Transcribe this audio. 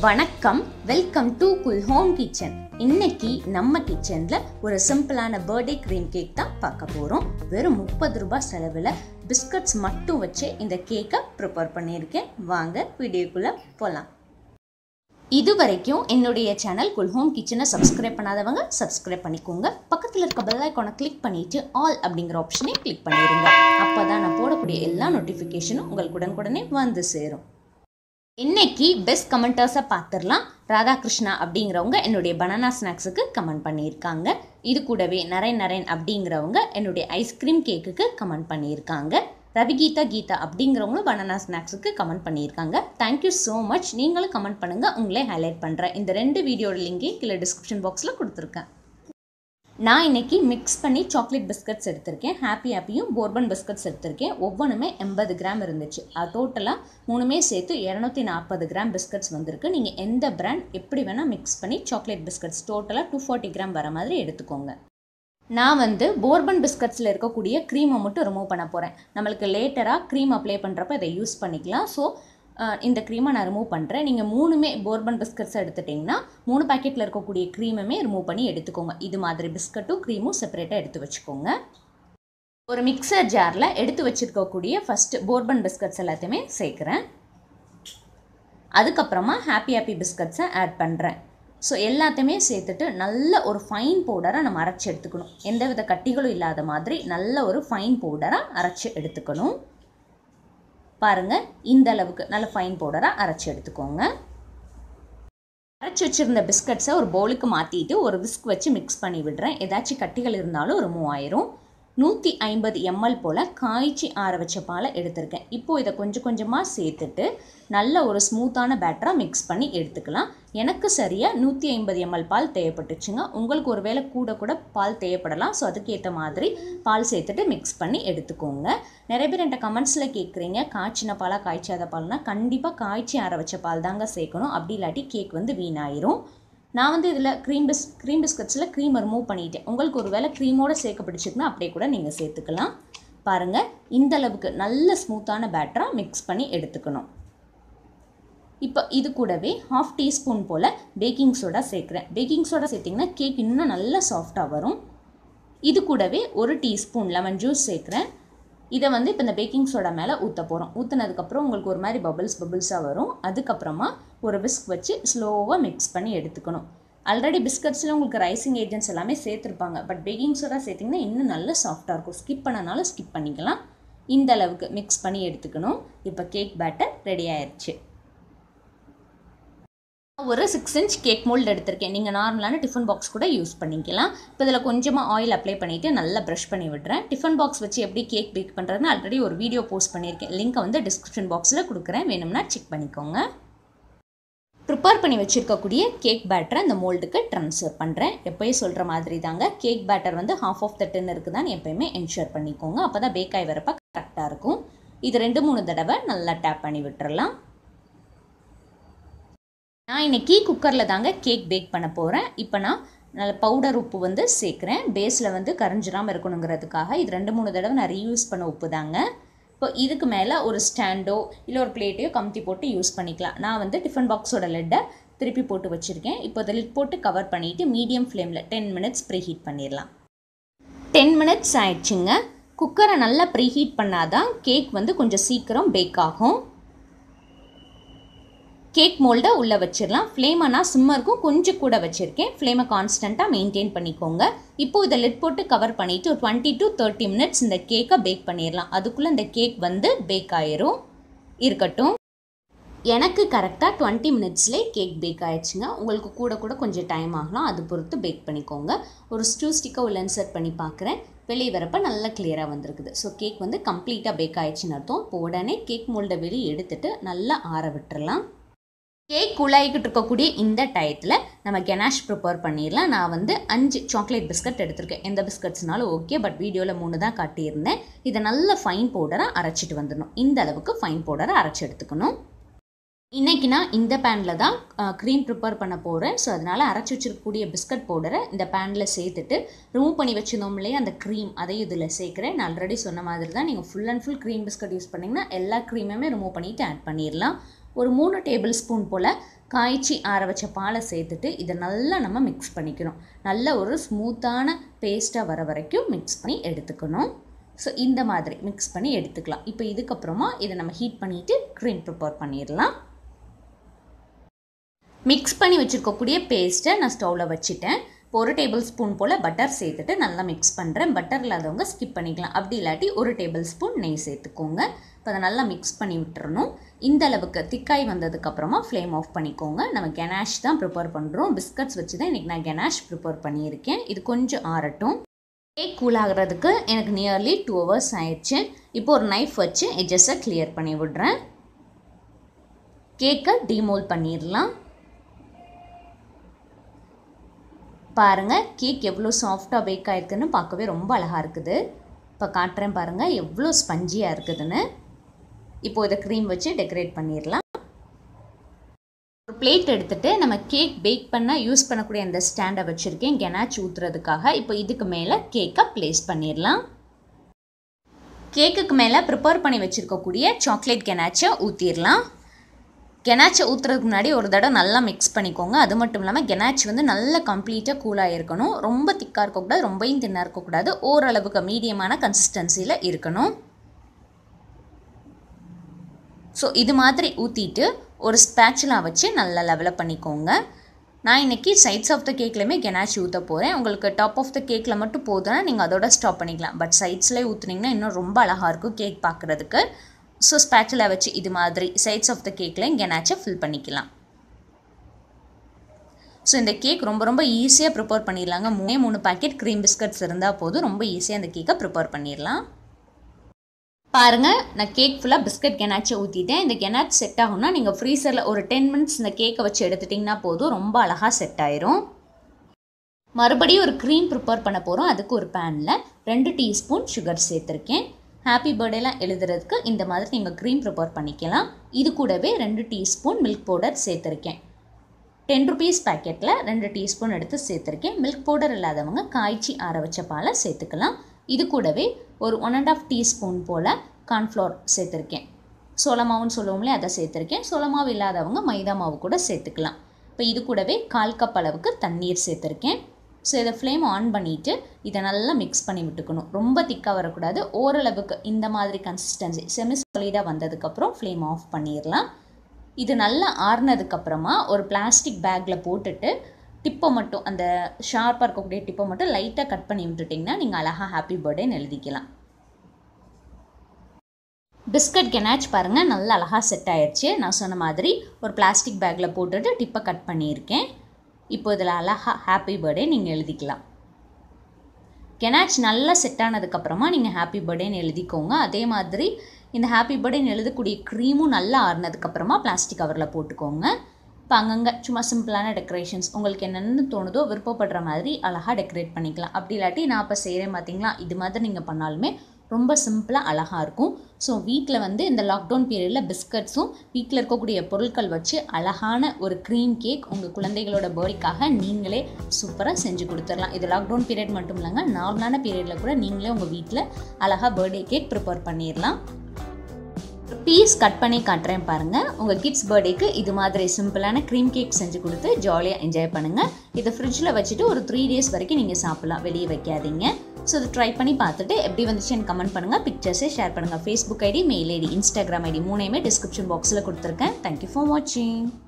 வணக்கம் welcome to cool home kitchen இன்னைக்கு நம்ம கிச்சன்ல ஒரு சிம்பிளான பர்த்டே க்ரீம் கேக் தான் பார்க்க போறோம் வெறும் முப்பது ரூபாய் செலவில் பிஸ்கட்ஸ் மட்டும் வச்சு இந்த கேக்கை ப்ரிப்பேர் பண்ணியிருக்கேன் வாங்க வீடியோக்குள்ள போகலாம் இது வரைக்கும் என்னுடைய சேனல் குல் ஹோம் கிச்சனை சப்ஸ்கிரைப் பண்ணாதவங்க சப்ஸ்கிரைப் பண்ணிக்கோங்க பக்கத்தில் இருக்க பெல் ஐக்கானை கிளிக் பண்ணிட்டு ஆல் அப்படிங்கிற ஆப்ஷனை கிளிக் பண்ணிடுங்க அப்போ தான் நான் போடக்கூடிய எல்லா நோட்டிஃபிகேஷனும் உங்களுக்கு உடனுக்குடனே வந்து சேரும் இன்னைக்கு பெஸ்ட் கமெண்டர்ஸை பார்த்துடலாம் ராதாகிருஷ்ணா அப்படிங்கிறவங்க என்னுடைய பனானா ஸ்நாக்ஸுக்கு கமெண்ட் பண்ணியிருக்காங்க இது கூடவே நரேன் நரேன் அப்படிங்கிறவங்க என்னுடைய ஐஸ்கிரீம் கேக்குக்கு கமெண்ட் பண்ணியிருக்காங்க ரவிகீதா கீதா அப்படிங்கிறவங்களும் பனானா ஸ்நாக்ஸுக்கு கமெண்ட் பண்ணியிருக்காங்க தேங்க்யூ ஸோ மச் நீங்களும் கமெண்ட் பண்ணுங்கள் உங்களே ஹைலைட் பண்ணுறேன் இந்த ரெண்டு வீடியோட லிங்கே கீழே டிஸ்கிரிப்ஷன் பாக்ஸில் கொடுத்துருக்கேன் நான் இன்னைக்கு மிக்ஸ் பண்ணி சாக்லேட் பிஸ்கட்ஸ் எடுத்திருக்கேன் ஹாப்பி ஹாப்பியும் போர்பன் பிஸ்கட்ஸ் எடுத்திருக்கேன் ஒவ்வொன்றுமே எண்பது கிராம் இருந்துச்சு அது டோட்டலாக மூணுமே சேர்த்து இரநூத்தி நாற்பது கிராம் பிஸ்கட்ஸ் வந்திருக்கு நீங்கள் எந்த பிராண்ட் எப்படி வேணால் மிக்ஸ் பண்ணி சாக்லேட் பிஸ்கட்ஸ் டோட்டலாக டூ ஃபார்ட்டி கிராம் வர மாதிரி எடுத்துக்கோங்க நான் வந்து போர்பன் பிஸ்கட்ஸில் இருக்கக்கூடிய க்ரீமை மட்டும் ரிமூவ் பண்ண போகிறேன் நம்மளுக்கு லேட்டராக க்ரீம் அப்ளை பண்ணுறப்ப இதை யூஸ் பண்ணிக்கலாம் ஸோ இந்த க்ரீமை நான் ரிமூவ் பண்ணுறேன் நீங்கள் மூணுமே போர்பன் பிஸ்கட்ஸ் எடுத்துட்டிங்கன்னா மூணு பேக்கெட்டில் இருக்கக்கூடிய க்ரீமுமே ரிமூவ் பண்ணி எடுத்துக்கோங்க இது மாதிரி பிஸ்கட்டும் க்ரீமும் செப்பரேட்டாக எடுத்து வச்சுக்கோங்க ஒரு மிக்சர் ஜாரில் எடுத்து வச்சுருக்கக்கூடிய ஃபஸ்ட்டு போர்பன் பிஸ்கட்ஸ் எல்லாத்தையுமே சேர்க்குறேன் அதுக்கப்புறமா ஹாப்பி ஹாப்பி பிஸ்கட்ஸை ஆட் பண்ணுறேன் ஸோ எல்லாத்தையுமே சேர்த்துட்டு நல்ல ஒரு ஃபைன் பவுடரை நம்ம அரைச்சி எடுத்துக்கணும் எந்தவித கட்டிகளும் இல்லாத மாதிரி நல்ல ஒரு ஃபைன் பவுடராக அரைச்சி எடுத்துக்கணும் பாருங்கள் இந்த அளவுக்கு நல்ல ஃபைன் பவுடராக அரைச்சி எடுத்துக்கோங்க அரைச்சி வச்சுருந்த பிஸ்கட்ஸை ஒரு பவுலுக்கு மாற்றிட்டு ஒரு விஸ்க் வச்சு மிக்ஸ் பண்ணி விடுறேன் ஏதாச்சும் கட்டிகள் இருந்தாலும் ரிமூவ் ஆயிரும் நூற்றி ஐம்பது எம்எல் போல் காய்ச்சி ஆற வச்ச பாலை எடுத்திருக்கேன் இப்போது இதை கொஞ்சம் கொஞ்சமாக சேர்த்துட்டு நல்ல ஒரு ஸ்மூத்தான பேட்டராக மிக்ஸ் பண்ணி எடுத்துக்கலாம் எனக்கு சரியாக நூற்றி ஐம்பது எம்எல் பால் தேவைப்பட்டுச்சுங்க உங்களுக்கு ஒரு வேளை கூட கூட பால் தேவைப்படலாம் ஸோ அதுக்கேற்ற மாதிரி பால் சேர்த்துட்டு மிக்ஸ் பண்ணி எடுத்துக்கோங்க நிறைய பேர் என்கிட்ட கமெண்ட்ஸில் கேட்குறீங்க காய்ச்சின பாலாக காய்ச்சாத பால்னா கண்டிப்பாக காய்ச்சி ஆற வச்ச பால் தாங்க சேர்க்கணும் அப்படி இல்லாட்டி கேக் வந்து வீணாயிரும் நான் வந்து இதில் க்ரீம் பிஸ் க்ரீம் பிஸ்கட்ஸில் க்ரீம் ரிமூவ் பண்ணிட்டேன் உங்களுக்கு ஒரு வேளை க்ரீமோடு சேர்க்க பிடிச்சிருக்குன்னா அப்படியே கூட நீங்கள் சேர்த்துக்கலாம் பாருங்கள் இந்த அளவுக்கு நல்ல ஸ்மூத்தான பேட்டராக மிக்ஸ் பண்ணி எடுத்துக்கணும் இப்போ இது கூடவே ஹாஃப் டீஸ்பூன் போல் பேக்கிங் சோடா சேர்க்குறேன் பேக்கிங் சோடா சேர்த்திங்கன்னா கேக் இன்னும் நல்லா சாஃப்டாக வரும் இது கூடவே ஒரு டீஸ்பூன் லெமன் ஜூஸ் சேர்க்குறேன் இதை வந்து இப்போ இந்த பேக்கிங் சோடா மேலே ஊற்ற போகிறோம் ஊற்றுனதுக்கப்புறம் உங்களுக்கு ஒரு மாதிரி பபிள்ஸ் பபிள்ஸாக வரும் அதுக்கப்புறமா ஒரு விஸ்க் வச்சு ஸ்லோவாக மிக்ஸ் பண்ணி எடுத்துக்கணும் ஆல்ரெடி பிஸ்கட்ஸில் உங்களுக்கு ரைசிங் ஏஜென்ட்ஸ் எல்லாமே சேர்த்துருப்பாங்க பட் பேக்கிங் சோடா சேர்த்திங்கன்னா இன்னும் நல்ல சாஃப்டாக இருக்கும் ஸ்கிப் பண்ணனாலும் ஸ்கிப் பண்ணிக்கலாம் இந்த அளவுக்கு மிக்ஸ் பண்ணி எடுத்துக்கணும் இப்போ கேக் பேட்டர் ரெடி ஆயிடுச்சு ஒரு சிக்ஸ் இன்ச் கேக் மோல்டு எடுத்திருக்கேன் நீங்கள் நார்மலான டிஃபன் பாக்ஸ் கூட யூஸ் பண்ணிக்கலாம் இப்போ இதில் கொஞ்சமாக ஆயில் அப்ளை பண்ணிவிட்டு நல்லா ப்ரஷ் பண்ணி விடுறேன் டிஃபன் பாக்ஸ் வச்சு எப்படி கேக் பேக் பண்ணுறதுன்னு ஆல்ரெடி ஒரு வீடியோ போஸ்ட் பண்ணியிருக்கேன் லிங்க்கை வந்து டிஸ்கிரிப்ஷன் பாக்ஸில் கொடுக்குறேன் வேணும்னா செக் பண்ணிக்கோங்க ப்ரிப்பேர் பண்ணி வச்சுருக்கக்கூடிய கேக் பேட்டரை இந்த மோல்டுக்கு ட்ரான்ஸ்ஃபர் பண்ணுறேன் எப்போயும் சொல்கிற மாதிரி தாங்க கேக் பேட்டர் வந்து ஹாஃப் ஆஃப் த டென் இருக்குதான்னு எப்போயுமே என்ஷூர் பண்ணிக்கோங்க அப்போ தான் பேக் ஆகி வரப்போ கரெக்டாக இருக்கும் இது ரெண்டு மூணு தடவை நல்லா டேப் பண்ணி விட்டுறலாம் நான் இன்றைக்கி குக்கரில் தாங்க கேக் பேக் பண்ண போகிறேன் இப்போ நான் நல்ல பவுடர் உப்பு வந்து சேர்க்குறேன் பேஸில் வந்து கரைஞ்சிராமல் இருக்கணுங்கிறதுக்காக இது ரெண்டு மூணு தடவை நான் ரீயூஸ் பண்ண உப்பு தாங்க இப்போ இதுக்கு மேலே ஒரு ஸ்டாண்டோ இல்லை ஒரு பிளேட்டையோ கமுத்தி போட்டு யூஸ் பண்ணிக்கலாம் நான் வந்து டிஃபன் பாக்ஸோட லெட்டை திருப்பி போட்டு வச்சுருக்கேன் இப்போ அதை லிட் போட்டு கவர் பண்ணிவிட்டு மீடியம் ஃப்ளேமில் டென் மினிட்ஸ் ப்ரீ ஹீட் பண்ணிடலாம் டென் மினிட்ஸ் ஆயிடுச்சுங்க குக்கரை நல்லா ப்ரீ ஹீட் பண்ணாதான் கேக் வந்து கொஞ்சம் சீக்கிரம் பேக் ஆகும் கேக் மோல்டை உள்ளே வச்சிடலாம் ஃப்ளேமை நான் சிம்மருக்கும் கொஞ்சம் கூட வச்சுருக்கேன் ஃப்ளேமை கான்ஸ்டண்ட்டாக மெயின்டைன் பண்ணிக்கோங்க இப்போது இதை லிட் போட்டு கவர் பண்ணிவிட்டு ஒரு டுவெண்ட்டி டு தேர்ட்டி மினிட்ஸ் இந்த கேக்கை பேக் பண்ணிடலாம் அதுக்குள்ளே இந்த கேக் வந்து பேக் ஆயிரும் இருக்கட்டும் எனக்கு கரெக்டாக டுவெண்ட்டி மினிட்ஸ்லேயே கேக் பேக் ஆயிடுச்சுங்க உங்களுக்கு கூட கூட கொஞ்சம் டைம் ஆகலாம் அது பொறுத்து பேக் பண்ணிக்கோங்க ஒரு ஸ்டூ ஸ்டிக்கை உள்ள இன்சர்ட் பண்ணி பார்க்குறேன் வெளியே வரப்போ நல்லா கிளியராக வந்திருக்குது ஸோ கேக் வந்து கம்ப்ளீட்டாக பேக் ஆயிடுச்சுன்னு அர்த்தம் இப்போ உடனே கேக் மோல்டை வெளியே எடுத்துகிட்டு நல்லா ஆற விட்டுறலாம் கேக் குழாய்கிட்டு இருக்கக்கூடிய இந்த டயத்தில் நம்ம கெனாஷ் ப்ரிப்பேர் பண்ணிடலாம் நான் வந்து அஞ்சு சாக்லேட் பிஸ்கட் எடுத்திருக்கேன் எந்த பிஸ்கட்ஸ்னாலும் ஓகே பட் வீடியோவில் மூணு தான் காட்டியிருந்தேன் இதை நல்ல ஃபைன் பவுடராக அரைச்சிட்டு வந்துடணும் இந்த அளவுக்கு ஃபைன் பவுடரை அரைச்சி எடுத்துக்கணும் இன்றைக்கி நான் இந்த பேனில் தான் க்ரீம் ப்ரிப்பேர் பண்ண போகிறேன் ஸோ அதனால் அரைச்சி வச்சிருக்கக்கூடிய பிஸ்கட் பவுடரை இந்த பேனில் சேர்த்துட்டு ரிமூவ் பண்ணி வச்சிருந்தோம் இல்லையா அந்த க்ரீம் அதையும் இதில் சேர்க்குறேன் நான் ஆல்ரெடி சொன்ன மாதிரி தான் நீங்கள் full and full cream biscuit use பண்ணிங்கன்னா எல்லா க்ரீமுமே ரிமூவ் பண்ணிவிட்டு ஆட் பண்ணிடலாம் ஒரு மூணு டேபிள் ஸ்பூன் போல் காய்ச்சி ஆற வச்ச பாலை சேர்த்துட்டு இதை நல்லா நம்ம மிக்ஸ் பண்ணிக்கணும் நல்ல ஒரு ஸ்மூத்தான பேஸ்ட்டாக வர வரைக்கும் மிக்ஸ் பண்ணி எடுத்துக்கணும் ஸோ இந்த மாதிரி மிக்ஸ் பண்ணி எடுத்துக்கலாம் இப்போ இதுக்கப்புறமா இதை நம்ம ஹீட் பண்ணிவிட்டு க்ரீம் ப்ரிப்பேர் பண்ணிடலாம் மிக்ஸ் பண்ணி வச்சுருக்கக்கூடிய பேஸ்ட்டை நான் ஸ்டவ்வில் வச்சுட்டேன் இப்போ ஒரு டேபிள் ஸ்பூன் போல் பட்டர் சேர்த்துட்டு நல்லா மிக்ஸ் பண்ணுறேன் பட்டர் இல்லாதவங்க ஸ்கிப் பண்ணிக்கலாம் அப்படி இல்லாட்டி ஒரு டேபிள் ஸ்பூன் நெய் சேர்த்துக்கோங்க இப்போ அதை நல்லா மிக்ஸ் பண்ணி விட்டுறணும் இந்த அளவுக்கு திக்காய் வந்ததுக்கப்புறமா ஃப்ளேம் ஆஃப் பண்ணிக்கோங்க நம்ம கெனாஷ் தான் ப்ரிப்பேர் பண்ணுறோம் பிஸ்கட்ஸ் வச்சு தான் இன்றைக்கி நான் கெனாஷ் ப்ரிப்பேர் பண்ணியிருக்கேன் இது கொஞ்சம் ஆறட்டும் கேக் கூல் ஆகிறதுக்கு எனக்கு நியர்லி டூ ஹவர்ஸ் ஆயிடுச்சு இப்போ ஒரு நைஃப் வச்சு எஜஸை கிளியர் பண்ணி விடுறேன் கேக்கை டீமோல் பண்ணிடலாம் பாருங்கள் கேக் எவ்வளோ சாஃப்டாக பேக் ஆயிருக்குன்னு பார்க்கவே ரொம்ப அழகாக இருக்குது இப்போ காட்டுறேன் பாருங்கள் எவ்வளோ ஸ்பஞ்சியாக இருக்குதுன்னு இப்போ இதை க்ரீம் வச்சு டெக்கரேட் பண்ணிடலாம் ஒரு பிளேட் எடுத்துகிட்டு நம்ம கேக் பேக் பண்ண யூஸ் பண்ணக்கூடிய அந்த ஸ்டாண்டை வச்சுருக்கேன் கெனாச் ஊற்றுறதுக்காக இப்போ இதுக்கு மேலே கேக்கை ப்ளேஸ் பண்ணிடலாம் கேக்குக்கு மேலே ப்ரிப்பேர் பண்ணி வச்சுருக்கக்கூடிய சாக்லேட் கெனாச்சை ஊற்றிடலாம் கெனாச்சை ஊற்றுறதுக்கு முன்னாடி ஒரு தடவை நல்லா மிக்ஸ் பண்ணிக்கோங்க அது மட்டும் இல்லாமல் கெனாச் வந்து நல்லா கம்ப்ளீட்டாக கூலாக இருக்கணும் ரொம்ப திக்காக இருக்கக்கூடாது ரொம்பவும் தின்னாக இருக்கக்கூடாது ஓரளவுக்கு மீடியமான கன்சிஸ்டன்சியில் இருக்கணும் ஸோ இது மாதிரி ஊற்றிட்டு ஒரு ஸ்பேச்சுலா வச்சு நல்லா லெவலப் பண்ணிக்கோங்க நான் இன்றைக்கி சைட்ஸ் ஆஃப் த கேக்லையுமே கெனாச் ஊற்ற போகிறேன் உங்களுக்கு டாப் ஆஃப் த கேக்கில் மட்டும் போதுன்னா நீங்கள் அதோட ஸ்டாப் பண்ணிக்கலாம் பட் சைட்ஸ்லேயே ஊற்றுனீங்கன்னா இன்னும் ரொம்ப அழகாக இருக்கும் கேக் பார்க்குறதுக்கு ஸோ ஸ்பேச்சுலா வச்சு இது மாதிரி சைட்ஸ் ஆஃப் த கேக்லையும் கெனாச்சை ஃபில் பண்ணிக்கலாம் ஸோ இந்த கேக் ரொம்ப ரொம்ப ஈஸியாக ப்ரிப்பேர் பண்ணிடலாங்க மூணே மூணு பேக்கெட் க்ரீம் பிஸ்கட்ஸ் இருந்தால் போதும் ரொம்ப ஈஸியாக இந்த கேக்கை ப்ரிப்பேர் பண்ணிடலாம் பாருங்கள் நான் கேக் ஃபுல்லாக பிஸ்கட் கெனாச்சை ஊற்றிட்டேன் இந்த கெனாச் செட் ஆகும்னா நீங்கள் ஃப்ரீசரில் ஒரு டென் மினிட்ஸ் இந்த கேக்கை வச்சு எடுத்துட்டிங்கன்னா போதும் ரொம்ப அழகாக செட் ஆயிரும் மறுபடியும் ஒரு க்ரீம் ப்ரிப்பேர் பண்ண போகிறோம் அதுக்கு ஒரு பேனில் ரெண்டு டீஸ்பூன் சுகர் சேர்த்துருக்கேன் ஹாப்பி பர்த்டேலாம் எழுதுறதுக்கு இந்த மாதிரி நீங்கள் க்ரீம் ப்ரிப்பேர் பண்ணிக்கலாம் இது கூடவே ரெண்டு டீஸ்பூன் மில்க் பவுடர் சேர்த்துருக்கேன் டென் ருபீஸ் பேக்கெட்டில் ரெண்டு டீஸ்பூன் எடுத்து சேர்த்துருக்கேன் மில்க் பவுடர் இல்லாதவங்க காய்ச்சி ஆற வச்ச பாலை சேர்த்துக்கலாம் இது கூடவே ஒரு ஒன் அண்ட் ஆஃப் டீஸ்பூன் போல் கார்ன்ஃப்ளவர் சேர்த்துருக்கேன் சோளமாவுன்னு சொல்லுவோம்லே அதை சேர்த்துருக்கேன் சோளமாவு இல்லாதவங்க மைதா மாவு கூட சேர்த்துக்கலாம் இப்போ இது கூடவே கால் கப் அளவுக்கு தண்ணீர் சேர்த்துருக்கேன் ஸோ இதை ஃப்ளேம் ஆன் பண்ணிவிட்டு இதை நல்லா மிக்ஸ் பண்ணி விட்டுக்கணும் ரொம்ப திக்காக வரக்கூடாது ஓரளவுக்கு இந்த மாதிரி கன்சிஸ்டன்சி செமி சாலிடாக வந்ததுக்கப்புறம் ஃப்ளேம் ஆஃப் பண்ணிடலாம் இது நல்லா ஆறுனதுக்கப்புறமா ஒரு பிளாஸ்டிக் பேக்கில் போட்டுட்டு டிப்பை மட்டும் அந்த ஷார்ப்பாக இருக்கக்கூடிய டிப்பை மட்டும் லைட்டாக கட் பண்ணி விட்டுட்டிங்கன்னா நீங்கள் அழகாக ஹாப்பி பர்த்டேன்னு எழுதிக்கலாம் பிஸ்கட் கெனாச் பாருங்கள் நல்லா அழகாக செட் ஆயிடுச்சு நான் சொன்ன மாதிரி ஒரு பிளாஸ்டிக் பேக்கில் போட்டுட்டு டிப்பை கட் பண்ணியிருக்கேன் இப்போ இதில் அழகாக ஹாப்பி பர்த்டே நீங்கள் எழுதிக்கலாம் கெனாச் நல்லா செட் ஆனதுக்கப்புறமா நீங்கள் ஹாப்பி பர்த்டேன்னு எழுதிக்கோங்க அதே மாதிரி இந்த ஹாப்பி பர்த்டேன்னு எழுதக்கூடிய க்ரீமும் நல்லா ஆறுனதுக்கப்புறமா பிளாஸ்டிக் கவரில் போட்டுக்கோங்க இப்போ அங்கங்கே சும்மா சிம்பிளான டெக்கரேஷன்ஸ் உங்களுக்கு என்னென்னு தோணுதோ விருப்பப்படுற மாதிரி அழகாக டெக்கரேட் பண்ணிக்கலாம் அப்படி இல்லாட்டி நான் இப்போ செய்கிறேன் பார்த்தீங்களா இது மாதிரி நீங்கள் பண்ணாலுமே ரொம்ப சிம்பிளாக அழகாக இருக்கும் ஸோ வீட்டில் வந்து இந்த லாக்டவுன் பீரியடில் பிஸ்கட்ஸும் வீட்டில் இருக்கக்கூடிய பொருட்கள் வச்சு அழகான ஒரு க்ரீம் கேக் உங்கள் குழந்தைகளோட பர்த்டேக்காக நீங்களே சூப்பராக செஞ்சு கொடுத்துடலாம் இது லாக்டவுன் பீரியட் மட்டும் இல்லைங்க நார்மலான பீரியடில் கூட நீங்களே உங்கள் வீட்டில் அழகாக பர்த்டே கேக் ப்ரிப்பேர் பண்ணிடலாம் பீஸ் கட் பண்ணி காட்டுறேன் பாருங்கள் உங்கள் கிட்ஸ் பர்த்டேக்கு இது மாதிரி சிம்பிளான க்ரீம் கேக் செஞ்சு கொடுத்து ஜாலியாக என்ஜாய் பண்ணுங்கள் இதை ஃப்ரிட்ஜில் வச்சுட்டு ஒரு த்ரீ டேஸ் வரைக்கும் நீங்கள் சாப்பிட்லாம் வெளியே வைக்காதீங்க ஸோ இதை ட்ரை பண்ணி பார்த்துட்டு எப்படி வந்துச்சுன்னு கமெண்ட் பண்ணுங்கள் பிக்சர்ஸே ஷேர் பண்ணுங்கள் Facebook ID mail ID Instagram ID மூணையுமே டிஸ்கிரிப்ஷன் பாக்ஸில் கொடுத்துருக்கேன் தேங்க்யூ ஃபார் வாட்சிங்